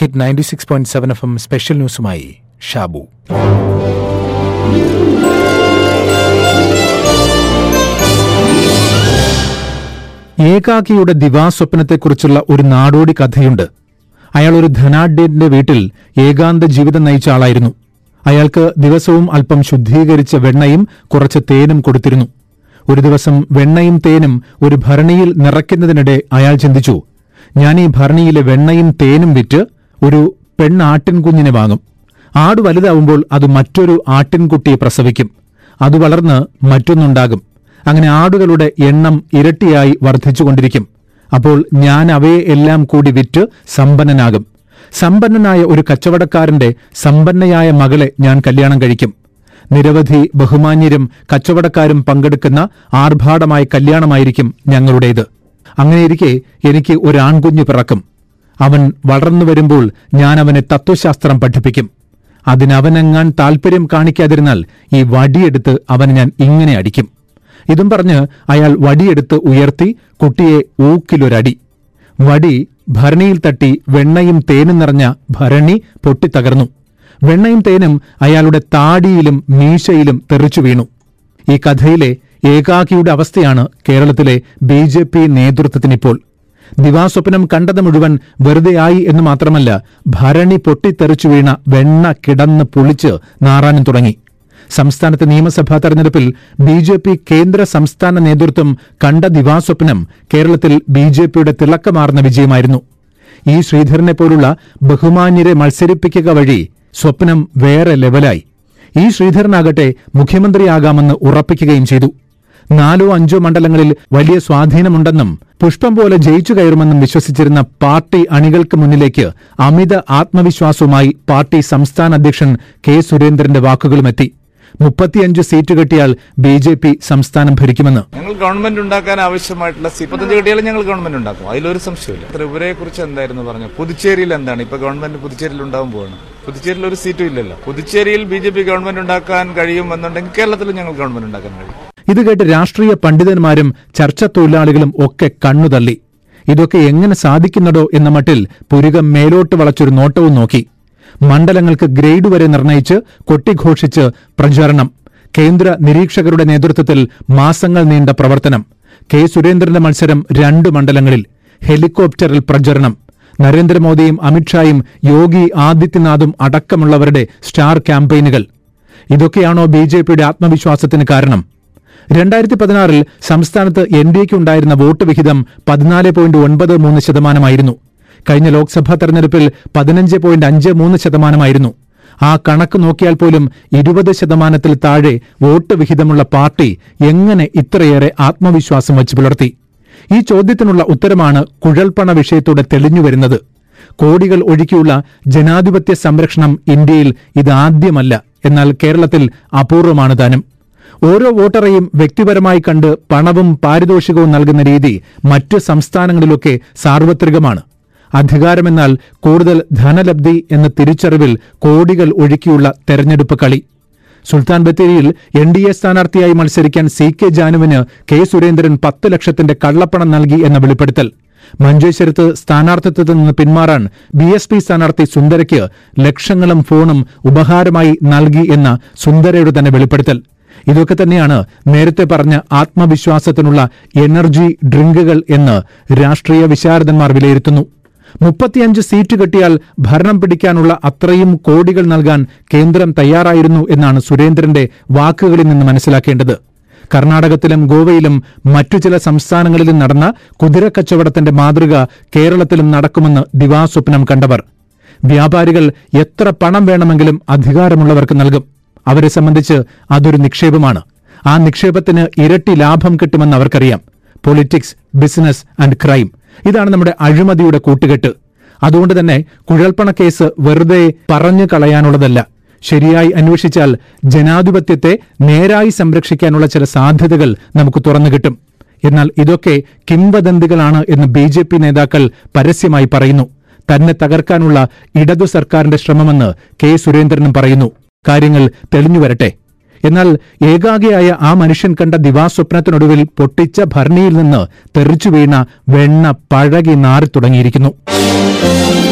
hit ninety six point seven F M special ന്യൂസുമായി ഷാബു ഏകാകിയുടെ ദിവാസ്വപ്നത്തെക്കുറിച്ചുള്ള ഒരു നാടോടി കഥയുണ്ട് അയാൾ ഒരു ധനാഢ്യന്റെ വീട്ടിൽ ഏകാന്ത ജീവിതം നയിച്ച ആളായിരുന്നു അയാൾക്ക് ദിവസവും അല്പം ശുദ്ധീകരിച്ച വെണ്ണയും കുറച്ച് തേനും കൊടുത്തിരുന്നു ഒരു ദിവസം വെണ്ണയും തേനും ഒരു ഭരണിയിൽ നിറയ്ക്കുന്നതിനിടെ അയാൾ ചിന്തിച്ചു ഞാൻ ഈ ഭരണിയിലെ വെണ്ണയും തേനും വിറ്റ് ഒരു പെണ്ണാട്ടിൻകുഞ്ഞിനെ വാങ്ങും ആട് വലുതാവുമ്പോൾ അത് മറ്റൊരു ആട്ടിൻകുട്ടിയെ പ്രസവിക്കും അത് വളർന്ന് മറ്റൊന്നുണ്ടാകും അങ്ങനെ ആടുകളുടെ എണ്ണം ഇരട്ടിയായി വർദ്ധിച്ചുകൊണ്ടിരിക്കും അപ്പോൾ ഞാൻ അവയെ എല്ലാം കൂടി വിറ്റ് സമ്പന്നനാകും സമ്പന്നനായ ഒരു കച്ചവടക്കാരന്റെ സമ്പന്നയായ മകളെ ഞാൻ കല്യാണം കഴിക്കും നിരവധി ബഹുമാന്യരും കച്ചവടക്കാരും പങ്കെടുക്കുന്ന ആർഭാടമായ കല്യാണമായിരിക്കും ഞങ്ങളുടേത് അങ്ങനെയിരിക്കെ എനിക്ക് ഒരു ആൺകുഞ്ഞ് പിറക്കും അവൻ വളർന്നു വരുമ്പോൾ ഞാൻ അവനെ തത്വശാസ്ത്രം പഠിപ്പിക്കും അതിനവനെങ്ങാൻ താൽപര്യം കാണിക്കാതിരുന്നാൽ ഈ വടിയെടുത്ത് അവനെ ഞാൻ ഇങ്ങനെ അടിക്കും ഇതും പറഞ്ഞ് അയാൾ വടിയെടുത്ത് ഉയർത്തി കുട്ടിയെ ഊക്കിലൊരടി വടി ഭരണിയിൽ തട്ടി വെണ്ണയും തേനും നിറഞ്ഞ ഭരണി പൊട്ടിത്തകർന്നു വെണ്ണയും തേനും അയാളുടെ താടിയിലും മീശയിലും തെറിച്ചു വീണു ഈ കഥയിലെ ഏകാകിയുടെ അവസ്ഥയാണ് കേരളത്തിലെ ബി ജെ പി നേതൃത്വത്തിനിപ്പോൾ ദിവാസ്വപ്നം കണ്ടത് മുഴുവൻ വെറുതെയായി എന്ന് മാത്രമല്ല ഭരണി പൊട്ടിത്തെറിച്ചു വീണ വെണ്ണ കിടന്ന് പുളിച്ച് നാറാനും തുടങ്ങി സംസ്ഥാനത്തെ നിയമസഭാ തെരഞ്ഞെടുപ്പിൽ ബി ജെ പി കേന്ദ്ര സംസ്ഥാന നേതൃത്വം കണ്ട ദിവാസ്വപ്നം കേരളത്തിൽ ബി ജെ പിയുടെ തിളക്കമാർന്ന വിജയമായിരുന്നു ഇ ശ്രീധരനെ പോലുള്ള ബഹുമാന്യരെ മത്സരിപ്പിക്കുക വഴി സ്വപ്നം വേറെ ലെവലായി ഇ ശ്രീധരനാകട്ടെ മുഖ്യമന്ത്രിയാകാമെന്ന് ഉറപ്പിക്കുകയും ചെയ്തു നാലോ അഞ്ചോ മണ്ഡലങ്ങളിൽ വലിയ സ്വാധീനമുണ്ടെന്നും പുഷ്പം പോലെ ജയിച്ചു കയറുമെന്നും വിശ്വസിച്ചിരുന്ന പാർട്ടി അണികൾക്ക് മുന്നിലേക്ക് അമിത ആത്മവിശ്വാസവുമായി പാർട്ടി സംസ്ഥാന അധ്യക്ഷൻ കെ സുരേന്ദ്രന്റെ വാക്കുകളുമെത്തി മുപ്പത്തിയഞ്ച് സീറ്റ് കിട്ടിയാൽ ബി ജെ പി സംസ്ഥാനം ഭരിക്കുമെന്ന് ഞങ്ങൾ ഗവൺമെന്റ് ഉണ്ടാക്കാൻ ആവശ്യമായിട്ടുള്ള സീറ്റ് മുപ്പത്തഞ്ച് കിട്ടിയാലും ഞങ്ങൾ ഗവൺമെന്റ് ഉണ്ടാക്കും അതിലൊരു സംശയമില്ല ത്രിപുരയെ കുറിച്ച് എന്തായിരുന്നു പറഞ്ഞു പുതുച്ചേരിയിൽ എന്താണ് ഇപ്പൊ ഗവൺമെന്റ് പുതുച്ചേരിയിൽ ഉണ്ടാവാൻ പോവാണ് പുതുച്ചേരിയിൽ ഒരു സീറ്റും ഇല്ലല്ലോ പുതുച്ചേരിയിൽ ബി ജെ പി ഗവൺമെന്റ് ഉണ്ടാക്കാൻ കഴിയുമെന്നുണ്ടെങ്കിൽ കേരളത്തിലും ഞങ്ങൾ ഗവൺമെന്റ് ഉണ്ടാക്കാൻ കഴിയും ഇത് കേട്ട് രാഷ്ട്രീയ പണ്ഡിതന്മാരും ചർച്ച തൊഴിലാളികളും ഒക്കെ കണ്ണുതള്ളി ഇതൊക്കെ എങ്ങനെ സാധിക്കുന്നതോ എന്ന മട്ടിൽ പുരുകം മേലോട്ട് വളച്ചൊരു നോട്ടവും നോക്കി മണ്ഡലങ്ങൾക്ക് ഗ്രേഡ് വരെ നിർണയിച്ച് കൊട്ടിഘോഷിച്ച് പ്രചാരണം കേന്ദ്ര നിരീക്ഷകരുടെ നേതൃത്വത്തിൽ മാസങ്ങൾ നീണ്ട പ്രവർത്തനം കെ സുരേന്ദ്രന്റെ മത്സരം രണ്ട് മണ്ഡലങ്ങളിൽ ഹെലികോപ്റ്ററിൽ പ്രചരണം നരേന്ദ്രമോദിയും അമിത്ഷായും യോഗി ആദിത്യനാഥും അടക്കമുള്ളവരുടെ സ്റ്റാർ ക്യാമ്പയിനുകൾ ഇതൊക്കെയാണോ ബി ജെ പിയുടെ ആത്മവിശ്വാസത്തിന് കാരണം രണ്ടായിരത്തി പതിനാറിൽ സംസ്ഥാനത്ത് എൻ ഡി എക്ക് ഉണ്ടായിരുന്ന വോട്ട് വിഹിതം പതിനാല് പോയിന്റ് ഒൻപത് മൂന്ന് ശതമാനമായിരുന്നു കഴിഞ്ഞ ലോക്സഭാ തെരഞ്ഞെടുപ്പിൽ പതിനഞ്ച് പോയിന്റ് അഞ്ച് മൂന്ന് ശതമാനമായിരുന്നു ആ കണക്ക് നോക്കിയാൽ പോലും ഇരുപത് ശതമാനത്തിൽ താഴെ വോട്ട് വിഹിതമുള്ള പാർട്ടി എങ്ങനെ ഇത്രയേറെ ആത്മവിശ്വാസം വച്ചു പുലർത്തി ഈ ചോദ്യത്തിനുള്ള ഉത്തരമാണ് കുഴൽപ്പണ വിഷയത്തോടെ തെളിഞ്ഞുവരുന്നത് കോടികൾ ഒഴുക്കിയുള്ള ജനാധിപത്യ സംരക്ഷണം ഇന്ത്യയിൽ ഇതാദ്യമല്ല എന്നാൽ കേരളത്തിൽ അപൂർവമാണ് താനും ഓരോ വോട്ടറെയും വ്യക്തിപരമായി കണ്ട് പണവും പാരിതോഷികവും നൽകുന്ന രീതി മറ്റ് സംസ്ഥാനങ്ങളിലൊക്കെ സാർവത്രികമാണ് അധികാരമെന്നാൽ കൂടുതൽ ധനലബ്ധി എന്ന തിരിച്ചറിവിൽ കോടികൾ ഒഴുക്കിയുള്ള തെരഞ്ഞെടുപ്പ് കളി സുൽത്താൻ ബത്തേരിയിൽ എൻ ഡി എ സ്ഥാനാർത്ഥിയായി മത്സരിക്കാൻ സി കെ ജാനുവിന് കെ സുരേന്ദ്രൻ പത്ത് ലക്ഷത്തിന്റെ കള്ളപ്പണം നൽകി എന്ന വെളിപ്പെടുത്തൽ മഞ്ചേശ്വരത്ത് സ്ഥാനാർത്ഥിത്വത്തിൽ നിന്ന് പിന്മാറാൻ ബി എസ് പി സ്ഥാനാർത്ഥി സുന്ദരയ്ക്ക് ലക്ഷങ്ങളും ഫോണും ഉപഹാരമായി നൽകി എന്ന സുന്ദരയുടെ തന്നെ വെളിപ്പെടുത്തൽ ഇതൊക്കെ തന്നെയാണ് നേരത്തെ പറഞ്ഞ ആത്മവിശ്വാസത്തിനുള്ള എനർജി ഡ്രിങ്കുകൾ എന്ന് രാഷ്ട്രീയ വിശാരദന്മാർ വിലയിരുത്തുന്നു മുപ്പത്തിയഞ്ച് സീറ്റ് കിട്ടിയാൽ ഭരണം പിടിക്കാനുള്ള അത്രയും കോടികൾ നൽകാൻ കേന്ദ്രം തയ്യാറായിരുന്നു എന്നാണ് സുരേന്ദ്രന്റെ വാക്കുകളിൽ നിന്ന് മനസ്സിലാക്കേണ്ടത് കർണാടകത്തിലും ഗോവയിലും മറ്റു ചില സംസ്ഥാനങ്ങളിലും നടന്ന കുതിരക്കച്ചവടത്തിന്റെ മാതൃക കേരളത്തിലും നടക്കുമെന്ന് ദിവാസ്വപ്നം കണ്ടവർ വ്യാപാരികൾ എത്ര പണം വേണമെങ്കിലും അധികാരമുള്ളവർക്ക് നൽകും അവരെ സംബന്ധിച്ച് അതൊരു നിക്ഷേപമാണ് ആ നിക്ഷേപത്തിന് ഇരട്ടി ലാഭം കിട്ടുമെന്ന് അവർക്കറിയാം പൊളിറ്റിക്സ് ബിസിനസ് ആൻഡ് ക്രൈം ഇതാണ് നമ്മുടെ അഴിമതിയുടെ കൂട്ടുകെട്ട് അതുകൊണ്ട് തന്നെ കുഴൽപ്പണ കേസ് വെറുതെ പറഞ്ഞു കളയാനുള്ളതല്ല ശരിയായി അന്വേഷിച്ചാൽ ജനാധിപത്യത്തെ നേരായി സംരക്ഷിക്കാനുള്ള ചില സാധ്യതകൾ നമുക്ക് തുറന്നു കിട്ടും എന്നാൽ ഇതൊക്കെ കിംവദന്തികളാണ് എന്ന് ബി ജെ പി നേതാക്കൾ പരസ്യമായി പറയുന്നു തന്നെ തകർക്കാനുള്ള ഇടതു സർക്കാരിന്റെ ശ്രമമെന്ന് കെ സുരേന്ദ്രനും പറയുന്നു കാര്യങ്ങൾ തെളിഞ്ഞുവരട്ടെ എന്നാൽ ഏകാഗിയായ ആ മനുഷ്യൻ കണ്ട ദിവാസ്വപ്നത്തിനൊടുവിൽ പൊട്ടിച്ച ഭരണിയിൽ നിന്ന് തെറിച്ചു വീണ വെണ്ണ പഴകി നാറി തുടങ്ങിയിരിക്കുന്നു